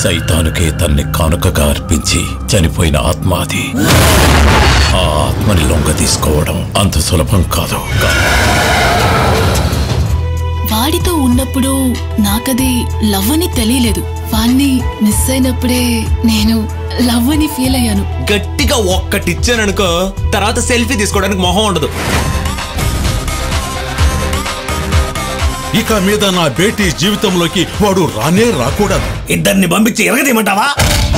సైతానుకే తన్ని కానుకగా అర్పించి చనిపోయిన ఆత్మ అది ఆ ఆత్మని లొంగ తీసుకోవడం అంత సులభం కాదు కా- వాడితో ఉన్నప్పుడు నాకది లవ్ అని తెలియలేదు వాణ్ణి మిస్ అయినప్పుడే నేను లవ్ అని ఫీల్ అయ్యాను గట్టిగా ఒక్కటి ఇచ్చాననుకో తర్వాత సెల్ఫీ తీసుకోవడానికి మొహం ఉండదు ఇక మీద నా బేటీ జీవితంలోకి వాడు రానే రాకూడదు ఇద్దరిని పంపించి ఎరగదీయమంటావా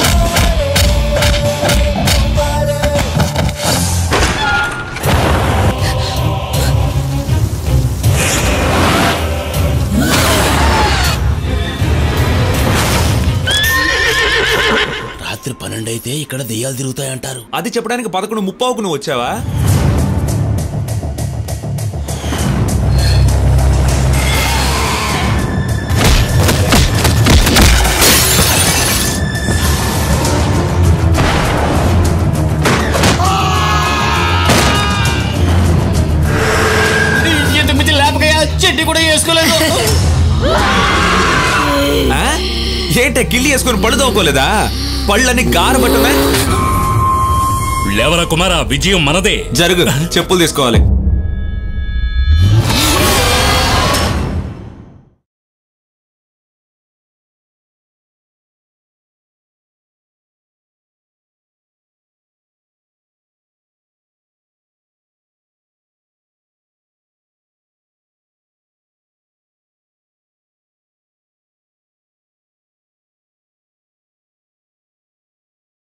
రాత్రి పన్నెండు అయితే ఇక్కడ దెయ్యాలు తిరుగుతాయంటారు అది చెప్పడానికి పదకొండు ముప్పావుకు నువ్వు వచ్చావా ఇంత మించి లేపకయ్యా చెడ్డి కూడా వేసుకోలేదు ఆ? ఏంటే గిల్లి వేసుకుని పళ్ళు తవ్వుకోలేదా పళ్ళని గారబట్టున్నాయి లేవరా కుమారా విజయం మనదే జరుగు చెప్పులు తీసుకోవాలి